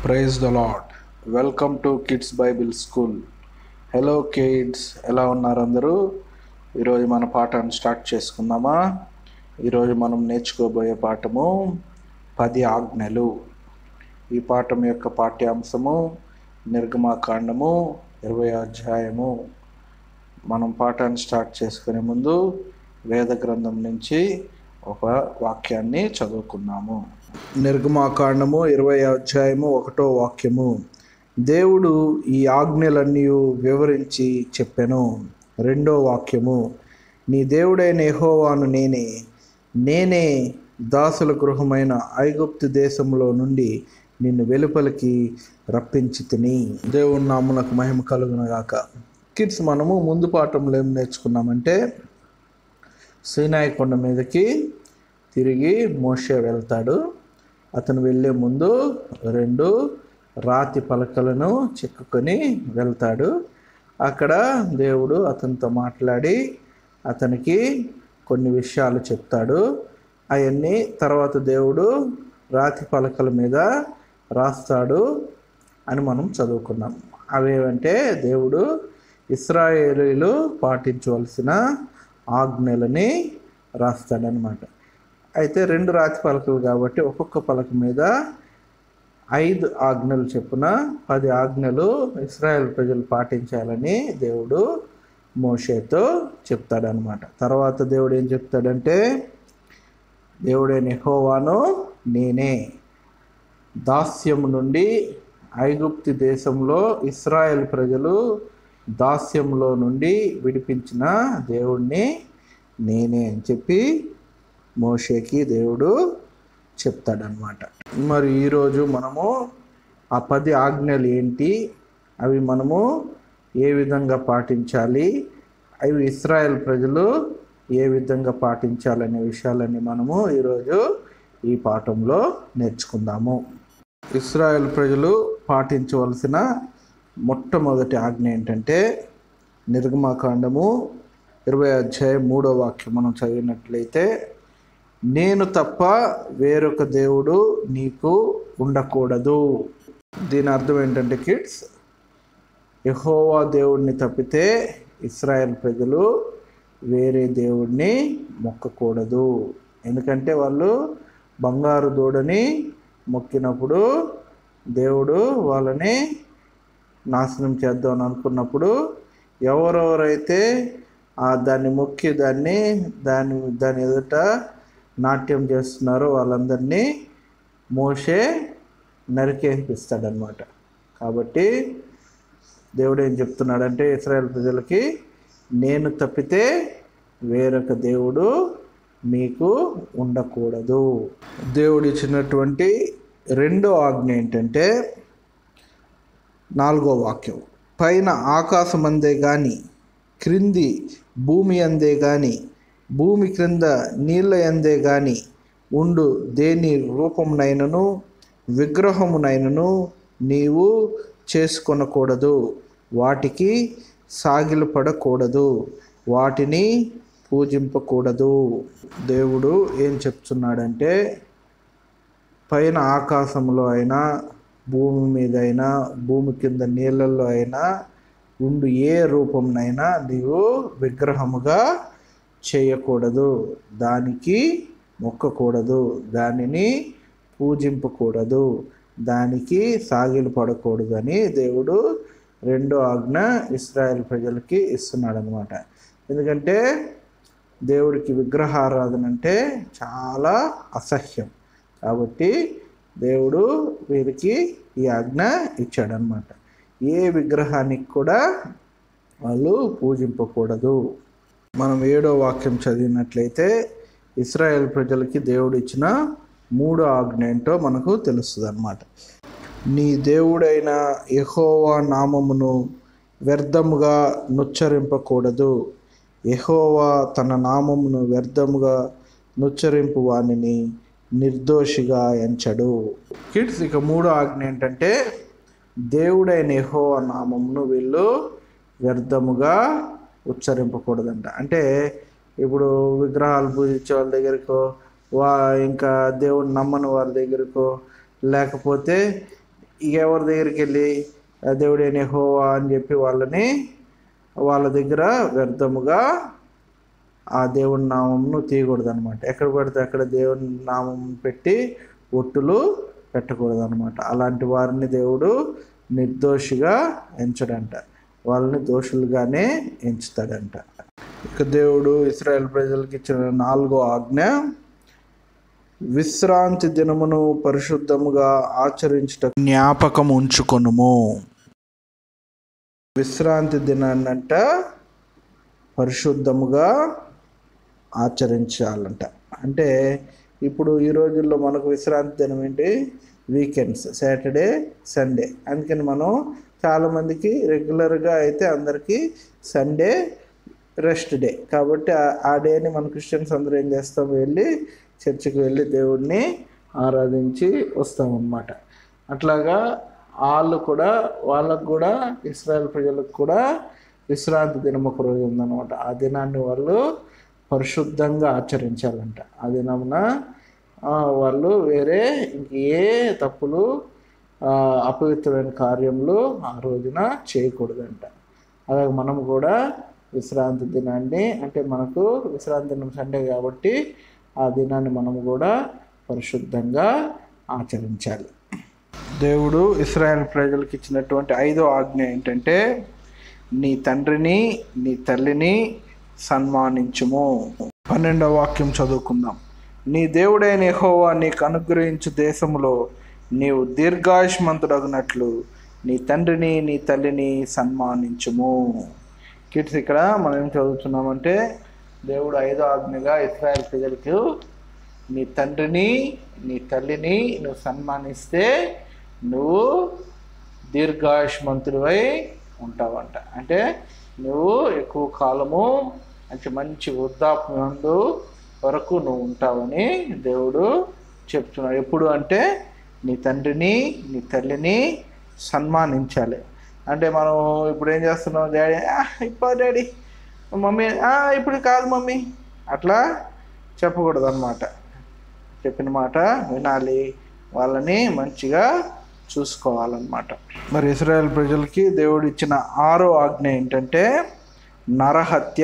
praise the Lord welcome to kids bible school hello kids ఎలా ఉన్నారు అందరూ ఈరోజు మన పాఠాన్ని స్టార్ట్ చేసుకుందామా ఈరోజు మనం నేర్చుకోబోయే పాఠము పది ఆజ్ఞలు ఈ పాఠం యొక్క పాఠ్యాంశము నిర్గమాకాండము ఇరవై అధ్యాయము మనం పాఠాన్ని స్టార్ట్ చేసుకునే ముందు వేద గ్రంథం నుంచి ఒక వాక్యాన్ని చదువుకున్నాము నిర్గమాకాండము ఇరవై అధ్యాయము ఒకటో వాక్యము దేవుడు ఈ ఆజ్ఞలన్నీ వివరించి చెప్పెను రెండో వాక్యము నీ దేవుడైన యెహోవాను నేనే నేనే దాసుల గృహమైన ఐగుప్తు దేశంలో నుండి నిన్ను వెలుపలికి రప్పించి తిని దేవుని నామునకు మహిమ కలుగునగాక కిడ్స్ మనము ముందు పాఠంలో ఏం నేర్చుకున్నామంటే సీనాయి కొండ మీదకి తిరిగి మోషే వెళ్తాడు అతను వెళ్ళే ముందు రెండు రాతి పలకలను చెక్కుకొని వెళ్తాడు అక్కడ దేవుడు అతనితో మాట్లాడి అతనికి కొన్ని విషయాలు చెప్తాడు అవన్నీ తర్వాత దేవుడు రాతి పలకల మీద రాస్తాడు అని మనం చదువుకున్నాం అవేవంటే దేవుడు ఇస్రాయేలీలు పాటించవలసిన ఆజ్ఞలని రాస్తాడనమాట అయితే రెండు రాతి పలకలు కాబట్టి ఒక్కొక్క పలక మీద ఐదు ఆజ్ఞలు చెప్పున పది ఆజ్ఞలు ఇస్రాయేల్ ప్రజలు పాటించాలని దేవుడు మోషేతో చెప్తాడనమాట తర్వాత దేవుడు ఏం చెప్తాడంటే దేవుడైన యెహోవాను నేనే దాస్యము నుండి ఐగుప్తి దేశంలో ఇస్రాయేల్ ప్రజలు దాస్యంలో నుండి విడిపించిన దేవుణ్ణి నేనే అని చెప్పి మోషేకి దేవుడు చెప్తాడనమాట మరి ఈరోజు మనము ఆ పది ఆజ్ఞలు ఏంటి అవి మనము ఏ విధంగా పాటించాలి అవి ఇస్రాయేల్ ప్రజలు ఏ విధంగా పాటించాలనే విషయాలన్నీ మనము ఈరోజు ఈ పాఠంలో నేర్చుకుందాము ఇస్రాయేల్ ప్రజలు పాటించవలసిన మొట్టమొదటి ఆజ్ఞ ఏంటంటే నిర్గమాకాండము ఇరవై అధ్యాయం మూడో వాక్యం మనం చదివినట్లయితే నేను తప్ప వేరొక దేవుడు నీకు ఉండకూడదు దీని అర్థం ఏంటంటే కిడ్స్ యహోవా దేవుడిని తప్పితే ఇస్రాయేల్ ప్రజలు వేరే దేవుడిని మొక్కకూడదు ఎందుకంటే వాళ్ళు బంగారు దూడని మొక్కినప్పుడు దేవుడు వాళ్ళని నాశనం చేద్దామని అనుకున్నప్పుడు ఎవరెవరైతే ఆ దాన్ని మొక్కి దాన్ని దాని దాని ఎదుట నాట్యం చేస్తున్నారో వాళ్ళందరినీ మోసే నరికేపిస్తాడనమాట కాబట్టి దేవుడు ఏం చెప్తున్నాడంటే ఇస్రాయేల్ ప్రజలకి నేను తప్పితే వేరొక దేవుడు మీకు ఉండకూడదు దేవుడు ఇచ్చినటువంటి రెండో ఆజ్ఞ ఏంటంటే నాలుగో వాక్యం పైన ఆకాశం అందే కానీ క్రింది భూమి అందే కానీ భూమి క్రింద నీళ్ళ అందే కానీ ఉండు దేని రూపమునైనను విగ్రహమునైనను నీవు చేసుకొనకూడదు వాటికి సాగిలపడకూడదు వాటిని పూజింపకూడదు దేవుడు ఏం చెప్తున్నాడంటే పైన ఆకాశంలో అయినా భూమి మీద అయినా భూమి కింద నీళ్ళల్లో అయినా ఉండు ఏ రూపంనైనా నీవు విగ్రహముగా చేయకూడదు దానికి మొక్కకూడదు దానిని పూజింపకూడదు దానికి సాగిలు పడకూడదు అని దేవుడు రెండో ఆజ్ఞ ఇస్రాయేల్ ప్రజలకి ఇస్తున్నాడు అనమాట ఎందుకంటే దేవుడికి విగ్రహారాధన అంటే చాలా అసహ్యం కాబట్టి దేవుడు వీరికి ఈ ఆజ్ఞ ఇచ్చాడనమాట ఏ విగ్రహానికి కూడా వాళ్ళు పూజింపకూడదు మనం ఏడో వాక్యం చదివినట్లయితే ఇస్రాయేల్ ప్రజలకి దేవుడు ఇచ్చిన మూడో ఆజ్ఞ ఏంటో మనకు తెలుస్తుంది అనమాట నీ దేవుడైన యహోవా నామమును వ్యర్థముగా నుచ్చరింపకూడదు యహోవా తన నామమును వ్యర్థముగా నుచ్చరింపు వానిని నిర్దోషిగా ఎంచడు కిడ్స్ ఇక మూడో ఆజ్ఞ ఏంటంటే దేవుడైన యహోవా నామమును వీళ్ళు వ్యర్థముగా ఉచ్చరింపకూడదంట అంటే ఇప్పుడు విగ్రహాలు పూజించే వాళ్ళ దగ్గరకో వా ఇంకా దేవుడు నమ్మని వాళ్ళ దగ్గరకో లేకపోతే ఇక ఎవరి దగ్గరికి వెళ్ళి "ఆ దేవుడేనే హోవా అని చెప్పి వాళ్ళని వాళ్ళ దగ్గర వ్యర్థముగా ఆ దేవుని నామంను తీయకూడదు అనమాట ఎక్కడ పడితే అక్కడ దేవుని నామం పెట్టి ఒట్టులు పెట్టకూడదు అనమాట అలాంటి వారిని దేవుడు నిర్దోషిగా ఎంచడంట వాళ్ళని దోషులుగానే ఎంచుతాడంట ఇక దేవుడు ఇస్రాయేల్ ప్రజలకు ఇచ్చిన నాలుగో ఆజ్ఞ విశ్రాంతి దినమును పరిశుద్ధముగా ఆచరించుట జ్ఞాపకం ఉంచుకొనుము విశ్రాంతి దినాన్నంట పరిశుద్ధముగా ఆచరించాలంట అంటే ఇప్పుడు ఈ రోజుల్లో మనకు విశ్రాంతి దినం ఏంటి వీకెండ్స్ సాటర్డే సండే అందుకని మనం చాలామందికి రెగ్యులర్గా అయితే అందరికీ సండే రెస్ట్ డే కాబట్టి ఆ- ఆ డేని మన క్రిస్టియన్స్ అందరూ ఏం చేస్తాం వెళ్ళి చర్చికి వెళ్ళి దేవుడిని ఆరాధించి వస్తామన్నమాట అట్లాగా వాళ్ళు కూడా వాళ్ళకు కూడా ఇస్రాయల్ ప్రజలకు కూడా విశ్రాంతి దినం ఒక రోజు ఉందన్నమాట ఆ దినాన్ని వాళ్ళు పరిశుద్ధంగా ఆచరించాలంట ఆ దినమున ఆ, వాళ్ళు వేరే ఇంక ఏ తప్పులు ఆ, అపవిత్రమైన కార్యములు ఆ రోజున చేయకూడదంట అలాగే మనం కూడా విశ్రాంతి దినాన్ని అంటే మనకు విశ్రాంతి దినం సండే కాబట్టి ఆ దినాన్ని మనం కూడా పరిశుద్ధంగా ఆచరించాలి దేవుడు ఇస్రాయేల్ ప్రజలకు ఇచ్చినటువంటి ఐదో ఆజ్ఞ ఏంటంటే నీ తండ్రిని నీ తల్లిని సన్మానించుము పన్నెండవ వాక్యం చదువుకుందాం నీ దేవుడైన యెహోవా నీకు అనుగ్రహించు దేశములో నీవు దీర్ఘాయుష్మంతుడగినట్లు నీ తండ్రిని నీ తల్లిని సన్మానించుము కిడ్స్ ఇక్కడ మనం ఏం చదువుతున్నామంటే దేవుడు ఐదో ఆజ్ఞగా ఇస్రాయేల్ ప్రజలకు నీ తండ్రిని నీ తల్లిని నువ్వు సన్మానిస్తే నువ్వు దీర్ఘాయుష్మంతుడివై ఉంటావంట అంటే నువ్వు ఎక్కువ కాలము అంటే మంచి వృద్ధాప్యందు వరకు నువ్వు ఉంటావని దేవుడు చెప్తున్నాడు ఎప్పుడు అంటే నీ తండ్రిని నీ తల్లిని సన్మానించాలి అంటే మనం ఇప్పుడు ఏం చేస్తున్నాం డాడీ ఇప్పుడు డాడీ మమ్మీ "ఆ, ఇప్పుడు కాదు మమ్మీ అట్లా చెప్పకూడదు అనమాట చెప్పిన మాట వినాలి వాళ్ళని మంచిగా చూసుకోవాలన్నమాట మరి ఇస్రాయేల్ ప్రజలకి దేవుడు ఇచ్చిన ఆరో ఆజ్ఞ ఏంటంటే నరహత్య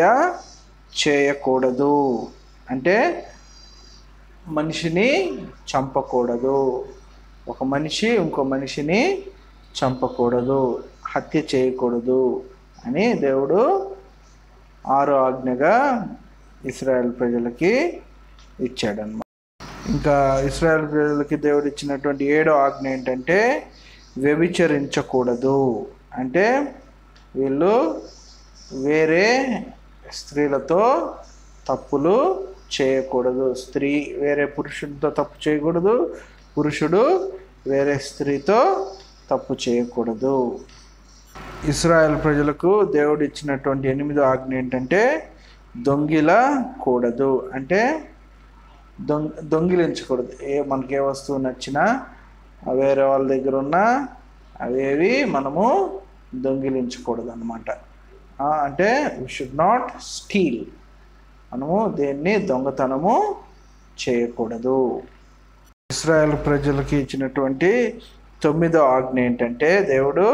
చేయకూడదు అంటే మనిషిని చంపకూడదు ఒక మనిషి ఇంకో మనిషిని చంపకూడదు హత్య చేయకూడదు అని దేవుడు ఆరో ఆజ్ఞగా ఇస్రాయేల్ ప్రజలకి ఇచ్చాడన్నమాట ఇంకా ఇస్రాయేల్ ప్రజలకి దేవుడు ఇచ్చినటువంటి ఏడో ఆజ్ఞ ఏంటంటే వ్యభిచరించకూడదు అంటే వీళ్ళు వేరే స్త్రీలతో తప్పులు చేయకూడదు స్త్రీ వేరే పురుషుడితో తప్పు చేయకూడదు పురుషుడు వేరే స్త్రీతో తప్పు చేయకూడదు ఇస్రాయల్ ప్రజలకు దేవుడు ఇచ్చినటువంటి ఎనిమిదో ఆజ్ఞ ఏంటంటే దొంగిల కూడదు అంటే దొంగ దొంగిలించకూడదు ఏ మనకి ఏ వస్తువు నచ్చినా ఆ వేరే వాళ్ళ దగ్గర ఉన్నా అవేవి మనము దొంగిలించకూడదు అనమాట అంటే వి షుడ్ నాట్ స్టీల్ మనము దేన్ని దొంగతనము చేయకూడదు ఇస్రాయల్ ప్రజలకి ఇచ్చినటువంటి తొమ్మిదో ఆజ్ఞ ఏంటంటే దేవుడు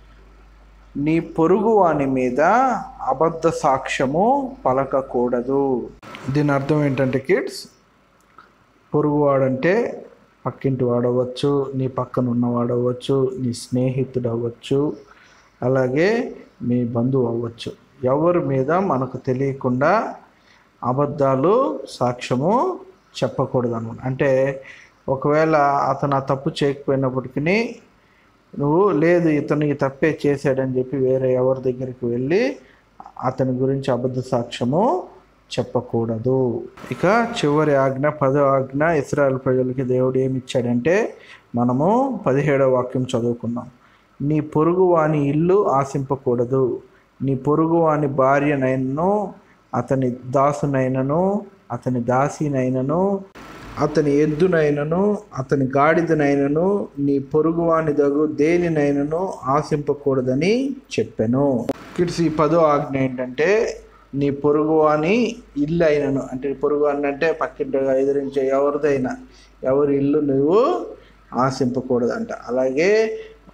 నీ పొరుగు వాని మీద అబద్ధ సాక్ష్యము పలకకూడదు దీని అర్థం ఏంటంటే కిడ్స్ పొరుగువాడంటే పక్కింటి వాడవచ్చు నీ పక్కన ఉన్నవాడవచ్చు నీ స్నేహితుడు అవ్వచ్చు అలాగే మీ బంధువు అవ్వచ్చు ఎవరి మీద మనకు తెలియకుండా అబద్ధాలు సాక్ష్యము చెప్పకూడదు అనమాట అంటే ఒకవేళ అతను ఆ తప్పు చేయకపోయినప్పటికీ నువ్వు లేదు ఇతను ఈ తప్పే చేశాడని చెప్పి వేరే ఎవరి దగ్గరికి వెళ్ళి అతని గురించి అబద్ధ సాక్ష్యము చెప్పకూడదు ఇక చివరి ఆజ్ఞ పదో ఆజ్ఞ ఇస్రాయల్ ప్రజలకి దేవుడు ఏమి ఇచ్చాడంటే మనము పదిహేడవ వాక్యం చదువుకున్నాం నీ పొరుగు వాని ఇల్లు ఆశింపకూడదు నీ పొరుగు వాని భార్యనైనను అతని దాసునైనను అతని దాసినైనను అతని ఎద్దునైనను అతని గాడిదనైనను నీ పొరుగువాని దగు దేనినైనను ఆశింపకూడదని చెప్పాను కిడ్స్ ఈ పదో ఆజ్ఞ ఏంటంటే నీ పొరుగువాని ఇల్లు అయినను అంటే పొరుగు అంటే పక్కింటిగా ఎదిరించే ఎవరిదైనా ఎవరి ఇల్లు నువ్వు ఆశింపకూడదంట అలాగే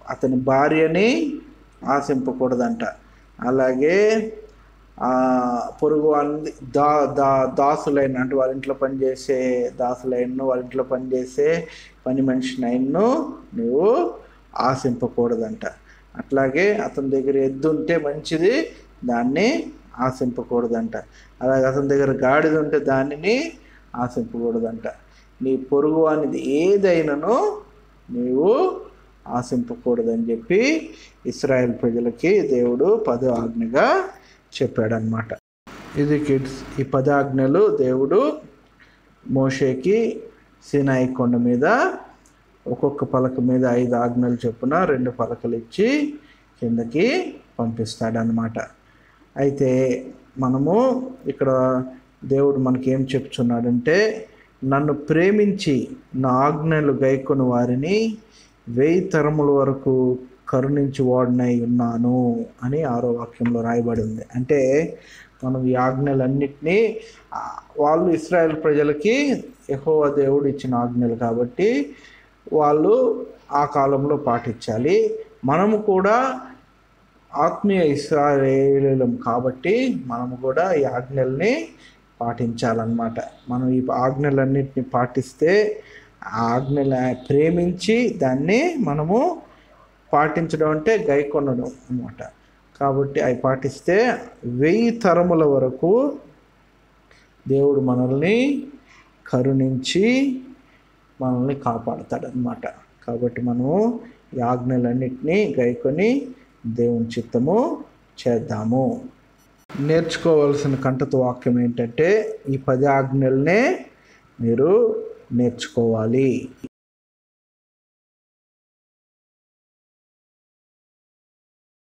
అతని భార్యని ఆశింపకూడదంట అలాగే ఆ, పొరుగు వాళ్ళని దా దా దాసులైన అంటే వాళ్ళ ఇంట్లో పనిచేసే దాసులైన వాళ్ళ ఇంట్లో పనిచేసే పని మనిషిని అయిన్ను నువ్వు ఆశింపకూడదంట అట్లాగే అతని దగ్గర ఎద్దు ఉంటే మంచిది దాన్ని ఆశింపకూడదంట అలాగే అతని దగ్గర గాడిద ఉంటే దానిని ఆశింపకూడదంట నీ పొరుగు అనేది ఏదైనానో నీవు ఆశింపకూడదని చెప్పి ఇస్రాయేల్ ప్రజలకి దేవుడు పదో ఆజ్ఞగా చెప్పాడనమాట ఇది కిడ్స్ ఈ పదాజ్ఞలు దేవుడు మోషేకి సీనాయి కొండ మీద ఒక్కొక్క పలక మీద ఐదు ఆజ్ఞలు చొప్పున రెండు పలకలు ఇచ్చి కిందకి పంపిస్తాడనమాట అయితే మనము ఇక్కడ దేవుడు మనకి ఏం చెప్తున్నాడంటే నన్ను ప్రేమించి నా ఆజ్ఞలు గైకొని వారిని వెయ్యి తరముల వరకు కరుణించి వాడినై ఉన్నాను అని ఆరో వాక్యంలో రాయబడి ఉంది అంటే మనం ఈ ఆజ్ఞలన్నిటినీ ఆ, వాళ్ళు ఇస్రాయేల్ ప్రజలకి యెహోవా దేవుడు ఇచ్చిన ఆజ్ఞలు కాబట్టి వాళ్ళు ఆ కాలంలో పాటించాలి మనము కూడా ఆత్మీయ ఇస్రాయేలం కాబట్టి మనము కూడా ఈ ఆజ్ఞల్ని పాటించాలన్నమాట మనం ఈ ఆజ్ఞలన్నిటిని పాటిస్తే ఆ ఆజ్ఞల ప్రేమించి దాన్ని మనము పాటించడం అంటే గైకొనడం అన్నమాట కాబట్టి అవి పాటిస్తే వెయ్యి తరముల వరకు దేవుడు మనల్ని కరుణించి మనల్ని కాపాడతాడనమాట కాబట్టి మనము ఈ ఆజ్ఞలన్నిటినీ గైకొని దేవుని చిత్తము చేద్దాము నేర్చుకోవాల్సిన కంటత వాక్యం ఏంటంటే ఈ పది ఆజ్ఞల్నే మీరు నేర్చుకోవాలి